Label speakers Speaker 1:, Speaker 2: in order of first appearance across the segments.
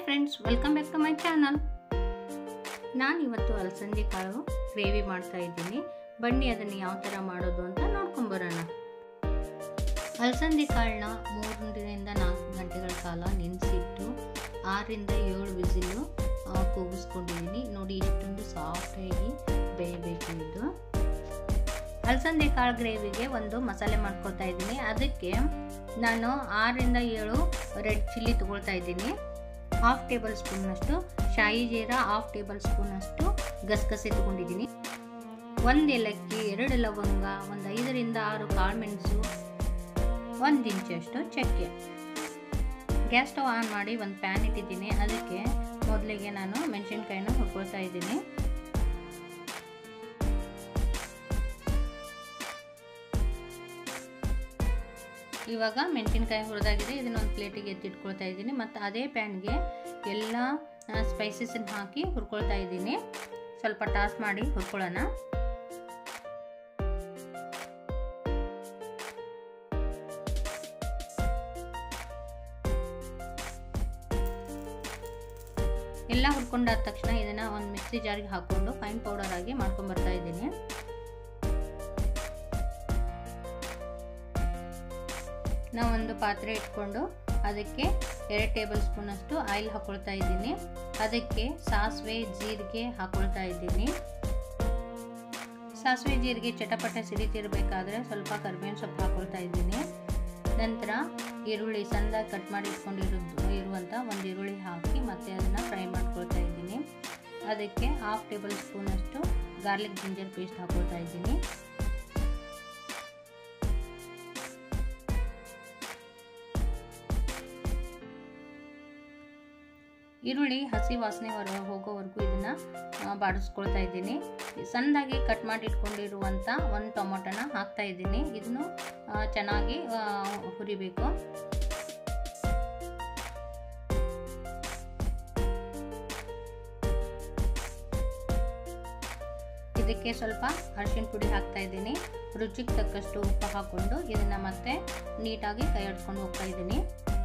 Speaker 1: friends welcome back to my channel ನಾನು ಇವತ್ತು ಅಲಸಂದಿ ಕಾಳು ಗ್ರೇವಿ ಮಾಡ್ತಾ ಇದ್ದೀನಿ ಬನ್ನಿ ಅದನ್ನು ಯಾವ ಥರ ಮಾಡೋದು ಅಂತ ನೋಡ್ಕೊಂಬರೋಣ ಅಲಸಂದಿ ಕಾಳನ್ನ ಮೂರರಿಂದ ನಾಲ್ಕು ಗಂಟೆಗಳ ಕಾಲ ನೆನೆಸಿಟ್ಟು ಆರರಿಂದ ಏಳು ವಿಸಿಲು ಕೂಗಿಸ್ಕೊಂಡಿದ್ದೀನಿ ನೋಡಿ ಇಷ್ಟೊಂದು ಸಾಫ್ಟಾಗಿ ಬೇಯಬೇಕು ಇದು ಅಲಸಂದಿ ಕಾಳು ಗ್ರೇವಿಗೆ ಒಂದು ಮಸಾಲೆ ಮಾಡ್ಕೊತಾ ಇದ್ದೀನಿ ಅದಕ್ಕೆ ನಾನು ಆರರಿಂದ ಏಳು ರೆಡ್ ಚಿಲ್ಲಿ ತೊಗೊಳ್ತಾ ಇದ್ದೀನಿ ಹಾಫ್ ಟೇಬಲ್ ಸ್ಪೂನ್ನಷ್ಟು ಶಾಯಿ ಜೀರಾ ಹಾಫ್ ಟೇಬಲ್ ಸ್ಪೂನಷ್ಟು ಗಸಗಸೆ ತೊಗೊಂಡಿದ್ದೀನಿ ಒಂದು ಏಲಕ್ಕಿ ಎರಡು ಲವಂಗ ಒಂದು ಐದರಿಂದ ಆರು ಕಾಳುಮೆಣಸು ಒಂದು ಇಂಚಷ್ಟು ಚಕ್ಕೆ ಗ್ಯಾಸ್ ಸ್ಟವ್ ಆನ್ ಮಾಡಿ ಒಂದು ಪ್ಯಾನ್ ಇಟ್ಟಿದ್ದೀನಿ ಅದಕ್ಕೆ ಮೊದಲಿಗೆ ನಾನು ಮೆಣಸಿನ್ಕಾಯಿನ ಹುರ್ಕೊಳ್ತಾ ಇದ್ದೀನಿ ಇವಾಗ ಮೆಣಸಿನ್ಕಾಯಿ ಹುರಿದಾಗಿದೆ ಇದನ್ನ ಒಂದು ಪ್ಲೇಟಿಗೆ ಎತ್ತಿಟ್ಕೊಳ್ತಾ ಇದ್ದೀನಿ ಮತ್ತು ಅದೇ ಪ್ಯಾನ್ಗೆ ಎಲ್ಲ ಸ್ಪೈಸಸನ್ನು ಹಾಕಿ ಹುರ್ಕೊಳ್ತಾ ಇದ್ದೀನಿ ಸ್ವಲ್ಪ ಟಾಸ್ ಮಾಡಿ ಹುರ್ಕೊಳ್ಳೋಣ ಎಲ್ಲ ಹುರ್ಕೊಂಡಾದ ತಕ್ಷಣ ಇದನ್ನು ಒಂದು ಮಿಕ್ಸಿ ಜಾರಿಗೆ ಹಾಕ್ಕೊಂಡು ಫೈನ್ ಪೌಡರ್ ಆಗಿ ಮಾಡ್ಕೊಂಡು ಬರ್ತಾ ಇದ್ದೀನಿ ನಾವು ಒಂದು ಪಾತ್ರೆ ಇಟ್ಕೊಂಡು ಅದಕ್ಕೆ ಎರಡು ಟೇಬಲ್ ಸ್ಪೂನಷ್ಟು ಆಯಿಲ್ ಹಾಕೊಳ್ತಾ ಇದ್ದೀನಿ ಅದಕ್ಕೆ ಸಾಸಿವೆ ಜೀರಿಗೆ ಹಾಕೊಳ್ತಾ ಇದ್ದೀನಿ ಸಾಸಿವೆ ಜೀರಿಗೆ ಚಟಪಟ ಸಿಡಿತಿರಬೇಕಾದ್ರೆ ಸ್ವಲ್ಪ ಕರಿಬೇವಿನ ಸೊಪ್ಪು ಹಾಕೊಳ್ತಾ ಇದ್ದೀನಿ ನಂತರ ಈರುಳ್ಳಿ ಸಣ್ಣದಾಗಿ ಕಟ್ ಮಾಡಿ ಇಟ್ಕೊಂಡಿರೋದು ಇರುವಂಥ ಒಂದು ಈರುಳ್ಳಿ ಹಾಕಿ ಮತ್ತೆ ಅದನ್ನು ಫ್ರೈ ಮಾಡ್ಕೊಳ್ತಾ ಇದ್ದೀನಿ ಅದಕ್ಕೆ ಹಾಫ್ ಟೇಬಲ್ ಸ್ಪೂನಷ್ಟು ಗಾರ್ಲಿಕ್ ಜಿಂಜರ್ ಪೇಸ್ಟ್ ಹಾಕೊಳ್ತಾ ಇದ್ದೀನಿ ಈರುಳ್ಳಿ ಹಸಿ ವಾಸನೆ ಹೊರ ಹೋಗೋವರೆಗೂ ಇದನ್ನು ಬಾಡಿಸ್ಕೊಳ್ತಾ ಇದ್ದೀನಿ ಸಣ್ಣದಾಗಿ ಕಟ್ ಮಾಡಿ ಇಟ್ಕೊಂಡಿರುವಂಥ ಒಂದು ಟೊಮೊಟೊನ ಹಾಕ್ತಾ ಇದ್ದೀನಿ ಇದನ್ನು ಚೆನ್ನಾಗಿ ಹುರಿಬೇಕು ಇದಕ್ಕೆ ಸ್ವಲ್ಪ ಅರಿಶಿನ ಪುಡಿ ಹಾಕ್ತಾ ಇದ್ದೀನಿ ರುಚಿಗೆ ತಕ್ಕಷ್ಟು ಉಪ್ಪು ಹಾಕ್ಕೊಂಡು ಇದನ್ನು ಮತ್ತೆ ನೀಟಾಗಿ ಕೈ ಆಡಿಸ್ಕೊಂಡು ಹೋಗ್ತಾ ಇದ್ದೀನಿ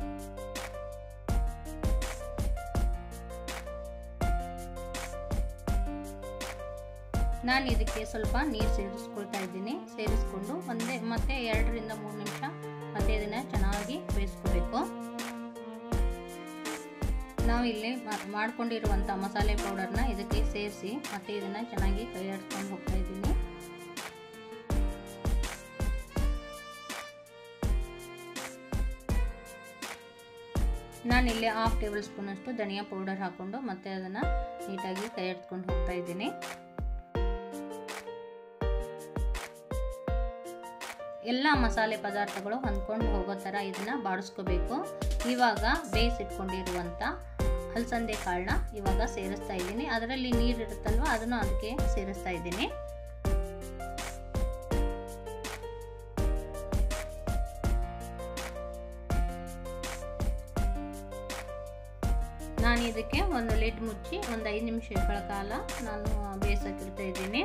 Speaker 1: ನಾನು ಇದಕ್ಕೆ ಸ್ವಲ್ಪ ನೀರು ಸೇರಿಸ್ಕೊಳ್ತಾ ಇದ್ದೀನಿ ಸೇರಿಸ್ಕೊಂಡು ಒಂದೇ ಮತ್ತೆ ಎರಡರಿಂದ ಮೂರು ನಿಮಿಷ ಮತ್ತೆ ಇದನ್ನು ಚೆನ್ನಾಗಿ ಬೇಯಿಸ್ಕೋಬೇಕು ನಾವು ಇಲ್ಲಿ ಮಾಡ್ಕೊಂಡಿರುವಂಥ ಮಸಾಲೆ ಪೌಡರ್ನ ಇದಕ್ಕೆ ಸೇರಿಸಿ ಮತ್ತೆ ಇದನ್ನು ಚೆನ್ನಾಗಿ ಕೈ ಆಡಿಸ್ಕೊಂಡು ಹೋಗ್ತಾ ಇದ್ದೀನಿ ನಾನಿಲ್ಲಿ ಹಾಫ್ ಟೇಬಲ್ ಸ್ಪೂನಷ್ಟು ಧನಿಯಾ ಪೌಡರ್ ಹಾಕ್ಕೊಂಡು ಮತ್ತೆ ಅದನ್ನು ನೀಟಾಗಿ ಕೈ ಆಡಿಸ್ಕೊಂಡು ಹೋಗ್ತಾ ಇದ್ದೀನಿ ಎಲ್ಲ ಮಸಾಲೆ ಪದಾರ್ಥಗಳು ಹೊಂದ್ಕೊಂಡು ಹೋಗೋ ಥರ ಇದನ್ನು ಬಾಡಿಸ್ಕೋಬೇಕು ಇವಾಗ ಬೇಯಿಸಿಟ್ಕೊಂಡಿರುವಂಥ ಅಲಸಂದೆ ಕಾಳನ್ನ ಇವಾಗ ಸೇರಿಸ್ತಾ ಇದ್ದೀನಿ ಅದರಲ್ಲಿ ನೀರು ಇರುತ್ತಲ್ವ ಅದನ್ನು ಅದಕ್ಕೆ ಸೇರಿಸ್ತಾ ಇದ್ದೀನಿ ನಾನು ಇದಕ್ಕೆ ಒಂದು ಲಿಡ್ ಮುಚ್ಚಿ ಒಂದು ಐದು ನಿಮಿಷಗಳ ಕಾಲ ನಾನು ಬೇಯಿಸೋಕಿರ್ತಾ ಇದ್ದೀನಿ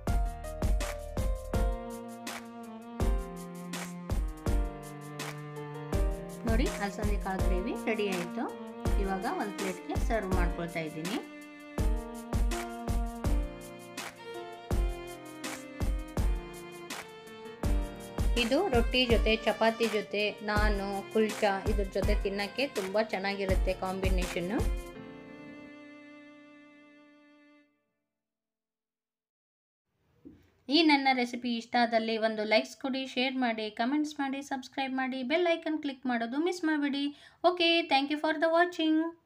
Speaker 1: ನೋಡಿ ಅಲಸಂದಿ ಕಾಳು ಗ್ರೇವಿ ರೆಡಿ ಆಯಿತು ಇವಾಗ ಒಂದು ಪ್ಲೇಟ್ಗೆ ಸರ್ವ್ ಮಾಡ್ಕೊಳ್ತಾ ಇದ್ದೀನಿ ಇದು ರೊಟ್ಟಿ ಜೊತೆ ಚಪಾತಿ ಜೊತೆ ನಾನು ಕುಲ್ಚಾ ಇದ್ರ ಜೊತೆ ತಿನ್ನಕ್ಕೆ ತುಂಬ ಚೆನ್ನಾಗಿರುತ್ತೆ ಕಾಂಬಿನೇಷನ್ನು ಈ ನನ್ನ ರೆಸಿಪಿ ಇಷ್ಟ ಆದಲ್ಲಿ ಒಂದು ಲೈಕ್ಸ್ ಕೊಡಿ ಶೇರ್ ಮಾಡಿ ಕಮೆಂಟ್ಸ್ ಮಾಡಿ ಸಬ್ಸ್ಕ್ರೈಬ್ ಮಾಡಿ ಬೆಲ್ ಐಕನ್ ಕ್ಲಿಕ್ ಮಾಡೋದು ಮಿಸ್ ಮಾಡಬೇಡಿ okay thank you for the watching